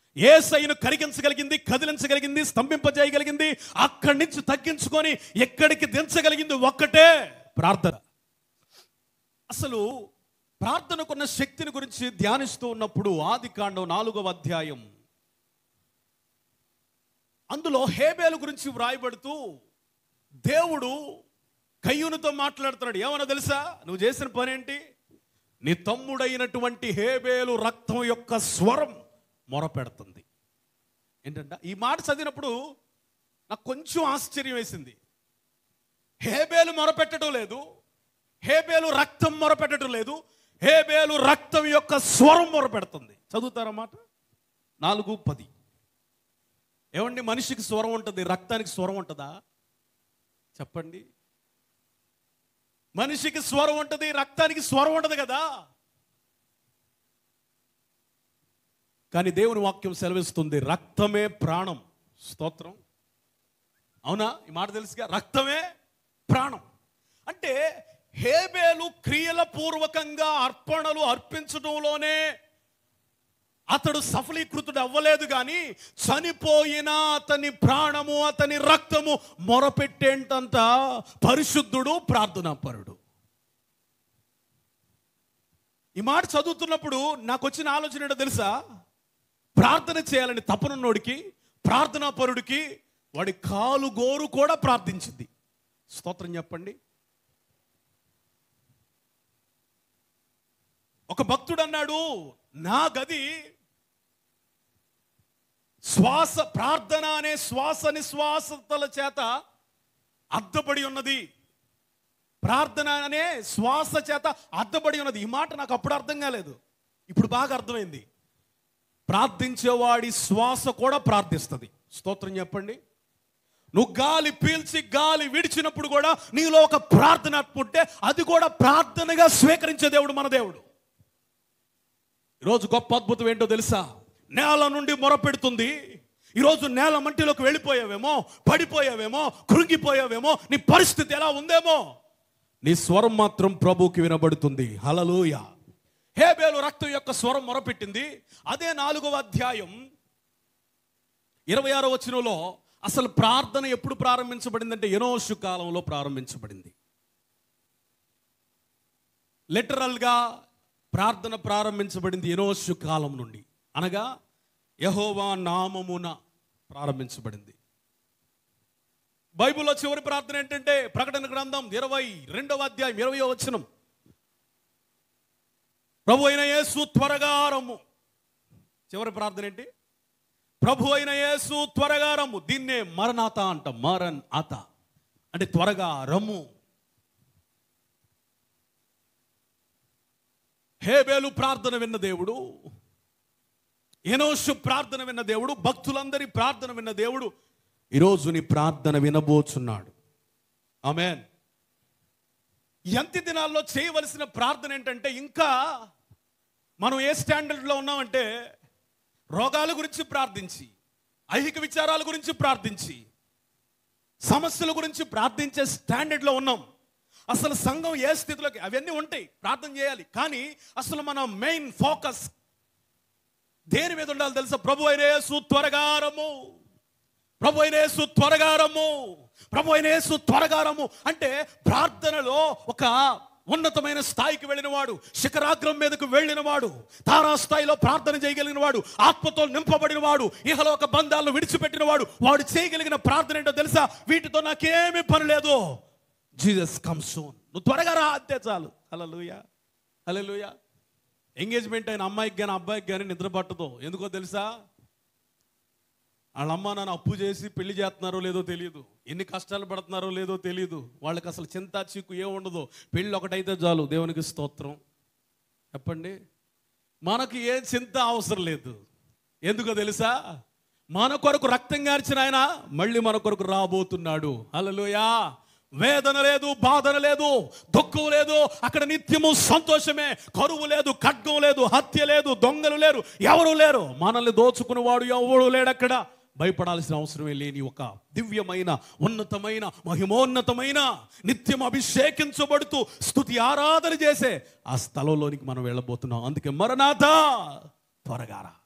ఏసైను కరిగించగలిగింది కదిలించగలిగింది స్తంభింపజేయగలిగింది అక్కడి నుంచి తగ్గించుకొని ఎక్కడికి దించగలిగింది ఒక్కటే ప్రార్థన అసలు ప్రార్థనకున్న శక్తిని గురించి ధ్యానిస్తూ ఉన్నప్పుడు ఆది కాండం నాలుగవ అధ్యాయం అందులో హేబేలు గురించి వ్రాయబడుతూ దేవుడు కయ్యూనుతో మాట్లాడుతున్నాడు ఏమన్నా తెలుసా నువ్వు చేసిన పని ఏంటి నీ తమ్ముడైనటువంటి హేబేలు రక్తం యొక్క స్వరం మొరపెడుతుంది ఏంటంట ఈ మాట చదివినప్పుడు నాకు కొంచెం ఆశ్చర్యం వేసింది హేబేలు మొరపెట్టడం లేదు హేబేలు రక్తం మొరపెట్టడం లేదు హేబేలు రక్తం యొక్క స్వరం మొరపెడుతుంది చదువుతారా మాట నాలుగు పది ఏమండి మనిషికి స్వరం ఉంటుంది రక్తానికి స్వరం ఉంటుందా చెప్పండి మనిషికి స్వరం ఉంటుంది రక్తానికి స్వరం ఉంటుంది కదా కానీ దేవుని వాక్యం సెలవిస్తుంది రక్తమే ప్రాణం స్తోత్రం అవునా ఈ మాట తెలుసుగా రక్తమే ప్రాణం అంటే హేబేలు క్రియల పూర్వకంగా అర్పణలు అర్పించడంలోనే అతడు సఫలీకృతుడు అవ్వలేదు కానీ చనిపోయిన అతని ప్రాణము అతని రక్తము మొరపెట్టేంతంత పరిశుద్ధుడు ప్రార్థనాపరుడు ఈ మాట చదువుతున్నప్పుడు నాకు వచ్చిన ఆలోచన ఏంటో తెలుసా ప్రార్థన చేయాలని తపనున్నోడికి ప్రార్థనాపరుడికి వాడి కాలు గోరు కూడా ప్రార్థించింది స్తోత్రం చెప్పండి ఒక భక్తుడు అన్నాడు నా గది శ్వాస ప్రార్థన అనే శ్వాస నిశ్వాసతల చేత అద్దబడి ఉన్నది ప్రార్థన అనే శ్వాస చేత అద్దబడి ఉన్నది ఈ మాట నాకు అప్పుడు అర్థం కాలేదు ఇప్పుడు బాగా అర్థమైంది ప్రార్థించేవాడి శ్వాస కూడా ప్రార్థిస్తుంది స్తోత్రం చెప్పండి నువ్వు గాలి పీల్చి గాలి విడిచినప్పుడు కూడా నీలో ఒక ప్రార్థన పుట్టే అది కూడా ప్రార్థనగా స్వీకరించే దేవుడు మన దేవుడు ఈరోజు గొప్ప అద్భుతం ఏంటో తెలుసా నేల నుండి మొరపెడుతుంది ఈరోజు నేల మంటిలోకి వెళ్ళిపోయావేమో పడిపోయావేమో కృంగిపోయావేమో నీ పరిస్థితి ఎలా ఉందేమో నీ స్వరం మాత్రం ప్రభువుకి వినబడుతుంది హలలోయ హేబేలు రక్తం యొక్క స్వరం మొరపెట్టింది అదే నాలుగవ అధ్యాయం ఇరవై ఆరో వచనంలో అసలు ప్రార్థన ఎప్పుడు ప్రారంభించబడిందంటే ఎనోషు కాలంలో ప్రారంభించబడింది లిటరల్గా ప్రార్థన ప్రారంభించబడింది ఎనోషు కాలం నుండి అనగా యహోవా నామమున ప్రారంభించబడింది బైబిల్లో చివరి ప్రార్థన ఏంటంటే ప్రకటన గ్రంథం ఇరవై రెండవ అధ్యాయం ఇరవయో వచనం ప్రభు అయిన యేసు త్వరగా రమ్ము చివరి ప్రార్థన ఏంటి ప్రభు అయిన యేసు త్వరగా రమ్ము దీన్నే మరణాత అంట మరన్ ఆత అంటే త్వరగా రమ్ము హేబేలు ప్రార్థన విన్న దేవుడు ఎనోషు ప్రార్థన విన్న దేవుడు భక్తులందరి ప్రార్థన విన్న దేవుడు ఈరోజు నీ ప్రార్థన వినబోచున్నాడు ఆమెన్ ఎంతి దినాల్లో చేయవలసిన ప్రార్థన ఏంటంటే ఇంకా మనం ఏ స్టాండర్డ్లో ఉన్నామంటే రోగాల గురించి ప్రార్థించి ఐహిక విచారాల గురించి ప్రార్థించి సమస్యల గురించి ప్రార్థించే స్టాండర్డ్లో ఉన్నాం అసలు సంఘం ఏ స్థితిలోకి అవన్నీ ఉంటాయి ప్రార్థన చేయాలి కానీ అసలు మన మెయిన్ ఫోకస్ దేని మీద ఉండాలి తెలుసా ప్రభు అయిన యేసు త్వరగారము ప్రభు అయిన యేసు త్వరగారము ప్రభు అయిన యేసు త్వరగారము అంటే ప్రార్థనలో ఒక ఉన్నతమైన స్థాయికి వెళ్ళిన వాడు శిఖరాగ్రం మీదకు వెళ్ళిన వాడు తారా స్థాయిలో ప్రార్థన చేయగలిగిన వాడు ఆత్మతో నింపబడిన వాడు ఇహలోక బంధాలను విడిచిపెట్టిన వాడు వాడు చేయగలిగిన ప్రార్థన ఏంటో తెలుసా వీటితో నాకేమీ పని లేదు జీసస్ కమ్ సూన్ నువ్వు త్వరగా రా అంతే చాలు హలలుయ హలలుయ ఎంగేజ్మెంట్ అయిన అమ్మాయికి కానీ అబ్బాయికి కానీ నిద్ర పట్టదు ఎందుకో తెలుసా వాళ్ళ అమ్మ నాన్న అప్పు చేసి పెళ్లి చేస్తున్నారో లేదో తెలియదు ఎన్ని కష్టాలు పడుతున్నారో లేదో తెలియదు వాళ్ళకి అసలు చింత చిక్కు ఏ ఉండదు పెళ్ళి ఒకటైతే చాలు దేవునికి స్తోత్రం చెప్పండి మనకి ఏ చింత అవసరం లేదు ఎందుకో తెలుసా మన కొరకు రక్తం గార్చిన ఆయన మళ్ళీ మన కొరకు రాబోతున్నాడు హల్లెలూయా వేదన లేదు బాధన లేదు దుఃఖం లేదు అక్కడ నిత్యము సంతోషమే కరువు లేదు ఖడ్గం లేదు హత్య లేదు దొంగలు లేరు ఎవరు లేరు మనల్ని దోచుకునేవాడు ఎవడు లేడు అక్కడ భయపడాల్సిన అవసరమే లేని ఒక దివ్యమైన ఉన్నతమైన మహిమోన్నతమైన నిత్యం అభిషేకించబడుతూ స్తుతి ఆరాధన చేసే ఆ స్థలంలోనికి మనం వెళ్ళబోతున్నాం అందుకే మరణాథ త్వరగా రా